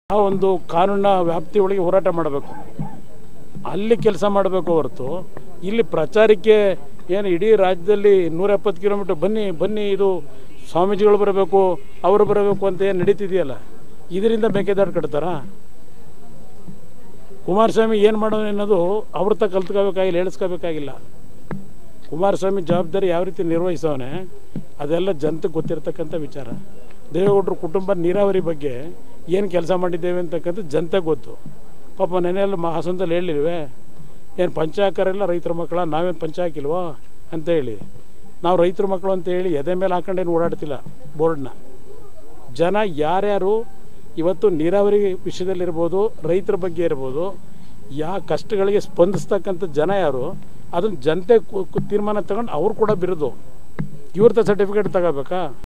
ಆ ಒಂದು ಕಾನೂನಿನ ವ್ಯಾಪ್ತಿ ಒಳಗೆ ಹೋರಾಟ ಮಾಡಬೇಕು ಅಲ್ಲಿ ಕೆಲಸ ಮಾಡಬೇಕು ಹೊರತು ಇಲ್ಲಿ ಪ್ರಚಾರಕ್ಕೆ ಏನು ಇಡೀ ರಾಜ್ಯದಲ್ಲಿ ನೂರ ಎಪ್ಪತ್ತು ಕಿಲೋಮೀಟರ್ ಬನ್ನಿ ಬನ್ನಿ ಇದು ಸ್ವಾಮೀಜಿಗಳು ಬರಬೇಕು ಅವರು ಬರಬೇಕು ಅಂತ ಏನು ನಡೀತಿದೆಯಲ್ಲ ಇದರಿಂದ ಮೇಕೆದಾಟು ಕಟ್ತಾರಾ ಕುಮಾರಸ್ವಾಮಿ ಏನು ಮಾಡೋದು ಅನ್ನೋದು ಅವ್ರ ತ ಕಲ್ತ್ಕೋಬೇಕಾಗಿಲ್ಲ ಹೇಳಿಸ್ಕೋಬೇಕಾಗಿಲ್ಲ ಕುಮಾರಸ್ವಾಮಿ ಜವಾಬ್ದಾರಿ ಯಾವ ರೀತಿ ನಿರ್ವಹಿಸವನೆ ಅದೆಲ್ಲ ಜನತೆಗೆ ಗೊತ್ತಿರ್ತಕ್ಕಂಥ ವಿಚಾರ ದೇವೇಗೌಡರ ಕುಟುಂಬ ನೀರಾವರಿ ಬಗ್ಗೆ ಏನು ಕೆಲಸ ಮಾಡಿದ್ದೇವೆ ಅಂತಕ್ಕಂಥ ಜನತೆಗೆ ಗೊತ್ತು ಪಾಪ ನೆನೆಯಲ್ಲ ಮ ಹಾಸನದಲ್ಲಿ ಹೇಳಿಲ್ವೇ ಏನು ಪಂಚ ಹಾಕಾರೆಲ್ಲ ರೈತರ ಮಕ್ಕಳ ನಾವೇನು ಪಂಚ ಹಾಕಿಲ್ವೋ ಅಂತ ಹೇಳಿ ನಾವು ರೈತರ ಮಕ್ಕಳು ಅಂತ ಹೇಳಿ ಎದೆ ಮೇಲೆ ಹಾಕೊಂಡೇನು ಓಡಾಡ್ತಿಲ್ಲ ಬೋರ್ಡ್ನ ಜನ ಯಾರ್ಯಾರು ಇವತ್ತು ನೀರಾವರಿ ವಿಷಯದಲ್ಲಿರ್ಬೋದು ರೈತರ ಬಗ್ಗೆ ಇರ್ಬೋದು ಯಾ ಕಷ್ಟಗಳಿಗೆ ಸ್ಪಂದಿಸ್ತಕ್ಕಂಥ ಜನ ಯಾರು ಅದನ್ನು ಜನತೆ ಕು- ಕು- ತೀರ್ಮಾನ ತಗೊಂಡು ಅವ್ರು ಕೂಡ ಬಿರೋದು ಇವ್ರ ಸರ್ಟಿಫಿಕೇಟ್ ತಗೋಬೇಕಾ